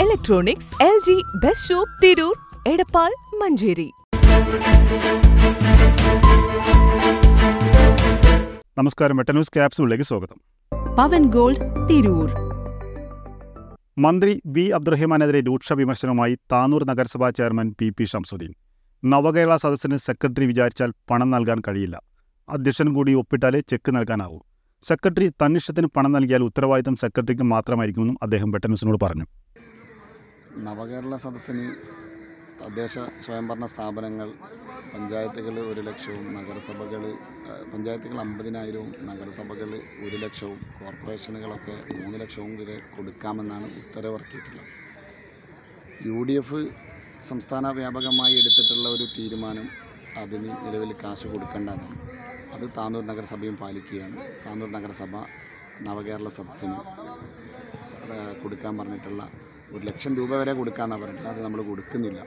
electronics L G best shop Tirur Edappal Manjeri നമസ്കാരം വെട്ട news ക്യാപ്സുകളിലേക്ക് സ്വാഗതം പവൻ ഗോൾഡ് തിരൂർ മന്ത്രി വി അബ്ദുറഹിമാനെതിരെ രൂക്ഷ വിമർശനവുമായി താനൂർ നഗരസഭാ chairman P P Shamsuddin Navakerala സദസ്സിന് സെക്രട്ടറി വിചാരിച്ചാൽ പണം നൽകാൻ കഴിയില്ല അധ്യക്ഷൻ കൂടി ഒപ്പിട്ടാലേ ചെക്ക് നൽകാനാവൂ സെക്രട്ടറി തന്നിഷ്ടത്തിന് പണം നൽകിയാൽ ഉത്തരവാദിത്തം സെക്രട്ടറിക്ക് മാത്രമായിരിക്കുമെന്നും അദ്ദേഹം വെട്ട ന്യൂസിനോട് പറഞ്ഞു നവകേരള സദസ്സിന് തദ്ദേശ സ്വയംഭരണ സ്ഥാപനങ്ങൾ പഞ്ചായത്തുകൾ ഒരു ലക്ഷവും നഗരസഭകൾ പഞ്ചായത്തുകൾ അമ്പതിനായിരവും നഗരസഭകൾ ഒരു ലക്ഷവും കോർപ്പറേഷനുകളൊക്കെ മൂന്ന് ലക്ഷവും വരെ കൊടുക്കാമെന്നാണ് ഉത്തരവിറക്കിയിട്ടുള്ളത് യു ഡി എഫ് സംസ്ഥാന വ്യാപകമായി എടുത്തിട്ടുള്ള ഒരു തീരുമാനം അതിന് നിലവിൽ കാശ് കൊടുക്കേണ്ടതാണ് അത് താനൂർ നഗരസഭയും പാലിക്കുകയാണ് താനൂർ നഗരസഭ നവകേരള സദസ്സിന് സ- ആ, കൊടുക്കാൻ പറഞ്ഞിട്ടുള്ള ഒരു ലക്ഷം രൂപ വരെ കൊടുക്കാമെന്നാണ് പറഞ്ഞിട്ടുള്ളത് അത് നമ്മൾ കൊടുക്കുന്നില്ല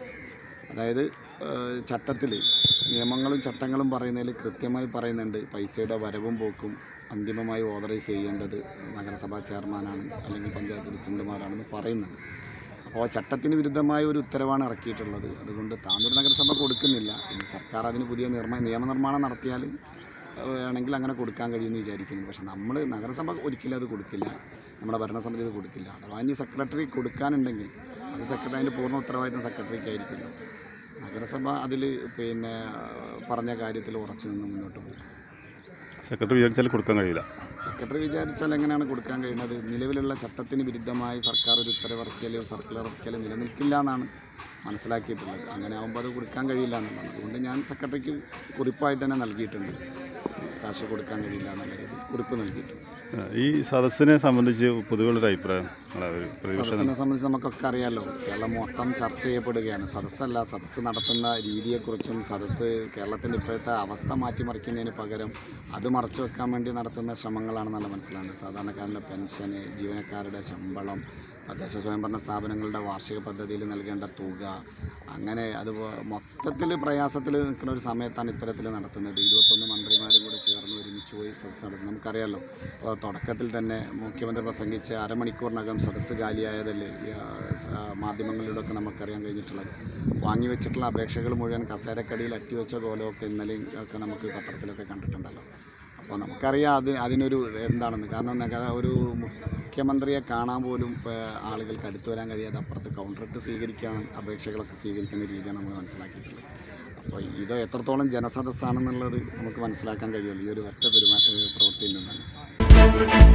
അതായത് ചട്ടത്തിൽ നിയമങ്ങളും ചട്ടങ്ങളും പറയുന്നതിൽ കൃത്യമായി പറയുന്നുണ്ട് പൈസയുടെ വരവും പോക്കും അന്തിമമായി ഓതറൈസ് ചെയ്യേണ്ടത് നഗരസഭാ ചെയർമാനാണ് അല്ലെങ്കിൽ പഞ്ചായത്ത് പ്രസിഡന്റുമാരാണെന്ന് പറയുന്നുണ്ട് അപ്പോൾ ചട്ടത്തിന് വിരുദ്ധമായ ഒരു ഉത്തരവാണ് ഇറക്കിയിട്ടുള്ളത് അതുകൊണ്ട് താനൂർ നഗരസഭ കൊടുക്കുന്നില്ല ഇനി സർക്കാർ അതിന് പുതിയ നിർമ്മ നിയമനിർമ്മാണം നടത്തിയാൽ വേണമെങ്കിൽ അങ്ങനെ കൊടുക്കാൻ കഴിയുമെന്ന് വിചാരിക്കുന്നു പക്ഷെ നമ്മൾ നഗരസഭ ഒരിക്കലും അത് കൊടുക്കില്ല നമ്മുടെ ഭരണസമിതി അത് കൊടുക്കില്ല അഥവാ ഇനി സെക്രട്ടറി കൊടുക്കാനുണ്ടെങ്കിൽ അത് സെക്രട്ടറി അതിൻ്റെ പൂർണ്ണ ഉത്തരവാദിത്തം സെക്രട്ടറിക്ക് ആയിരിക്കുമല്ലോ നഗരസഭ അതിൽ പിന്നെ പറഞ്ഞ കാര്യത്തിൽ ഉറച്ചു നിന്ന് മുന്നോട്ട് പോകും സെക്രട്ടറി വിചാരിച്ചാൽ കൊടുക്കാൻ കഴിയില്ല സെക്രട്ടറി വിചാരിച്ചാൽ എങ്ങനെയാണ് കൊടുക്കാൻ കഴിയുന്നത് നിലവിലുള്ള ചട്ടത്തിന് വിരുദ്ധമായി സർക്കാർ ഒരു ഉത്തരവിറക്കിയാൽ ഒരു സർക്കുലർ ഇറക്കിയാൽ നിലനിൽക്കില്ല എന്നാണ് മനസ്സിലാക്കിയിട്ടുള്ളത് അങ്ങനെ ആകുമ്പോൾ അത് കൊടുക്കാൻ കഴിയില്ല എന്നുള്ളതാണ് അതുകൊണ്ട് ഞാൻ സെക്രട്ടറിക്ക് കുറിപ്പായിട്ട് തന്നെ നൽകിയിട്ടുണ്ട് കാശ് കൊടുക്കാൻ കഴിയില്ല എന്നുള്ള രീതിയിൽ കുറിപ്പ് നൽകിയിട്ടുണ്ട് ഈ സദസ്സിനെ സംബന്ധിച്ച് പൊതുവെയുള്ളൊരു അഭിപ്രായം സദസ്സിനെ സംബന്ധിച്ച് നമുക്കൊക്കെ അറിയാമല്ലോ കേരളം മൊത്തം ചർച്ച ചെയ്യപ്പെടുകയാണ് സദസ്സല്ല സദസ്സ് നടത്തുന്ന രീതിയെക്കുറിച്ചും സദസ്സ് കേരളത്തിൻ്റെ ഇപ്പോഴത്തെ അവസ്ഥ മാറ്റിമറിക്കുന്നതിന് പകരം അത് മറച്ചു വെക്കാൻ വേണ്ടി നടത്തുന്ന ശ്രമങ്ങളാണെന്നാണ് മനസ്സിലാകുന്നത് സാധാരണക്കാരൻ്റെ പെൻഷന് ജീവനക്കാരുടെ ശമ്പളം തദ്ദേശ സ്വയംഭരണ സ്ഥാപനങ്ങളുടെ വാർഷിക പദ്ധതിയിൽ നൽകേണ്ട തുക അങ്ങനെ അത് മൊത്തത്തിൽ പ്രയാസത്തിൽ നിൽക്കുന്ന ഒരു സമയത്താണ് ഇത്തരത്തിൽ നടത്തുന്നത് ഇരുപത്തൊന്ന് മന്ത്രിമാരും കൂടെ ചേർന്ന് ഒരുമിച്ച് പോയി സദസ്സ് നടത്തുന്നത് നമുക്കറിയാമല്ലോ അപ്പോൾ തുടക്കത്തിൽ തന്നെ മുഖ്യമന്ത്രി പ്രസംഗിച്ച് അരമണിക്കൂറിനകം സദസ്സ് കാലിയായതല്ലേ ഈ, ആ, സ- ആ, മാധ്യമങ്ങളിലൂടെയൊക്കെ നമുക്കറിയാൻ കഴിഞ്ഞിട്ടുള്ളത് വാങ്ങി വെച്ചിട്ടുള്ള അപേക്ഷകൾ മുഴുവൻ കസേരക്കടിയിൽ അട്ടിവെച്ച പോലെയൊക്കെ ഇന്നലെയും ഒക്കെ നമുക്ക് പത്രത്തിലൊക്കെ കണ്ടിട്ടുണ്ടല്ലോ അപ്പോൾ നമുക്കറിയാം അത് അതിനൊരു എന്താണെന്ന് കാരണം നഗര ഒരു മുഖ്യമന്ത്രിയെ കാണാൻ പോലും ഇപ്പോൾ ആളുകൾക്ക് അടുത്ത് വരാൻ കഴിയാതെ അപ്പുറത്ത് കൗണ്ടറിട്ട് സ്വീകരിക്കാൻ അപേക്ഷകളൊക്കെ സ്വീകരിക്കുന്ന രീതിയാണ് നമ്മൾ മനസ്സിലാക്കിയിട്ടുള്ളത് അപ്പോൾ ഇത് എത്രത്തോളം ജനസദസ്സാണെന്നുള്ളത് നമുക്ക് മനസ്സിലാക്കാൻ കഴിയുമല്ലോ ഈ ഒരു ഒറ്റ പെരുമാറ്റ പ്രവൃത്തിയിൽ നിന്ന് തന്നെ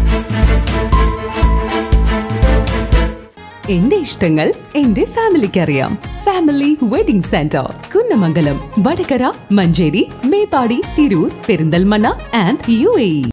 എന്റെ ഇഷ്ടങ്ങൾ എന്റെ ഫാമിലിക്ക് അറിയാം family wedding centre Kunnamangalam Vadakara Manjeri Meppadi Tirur Perinthalmanna and U A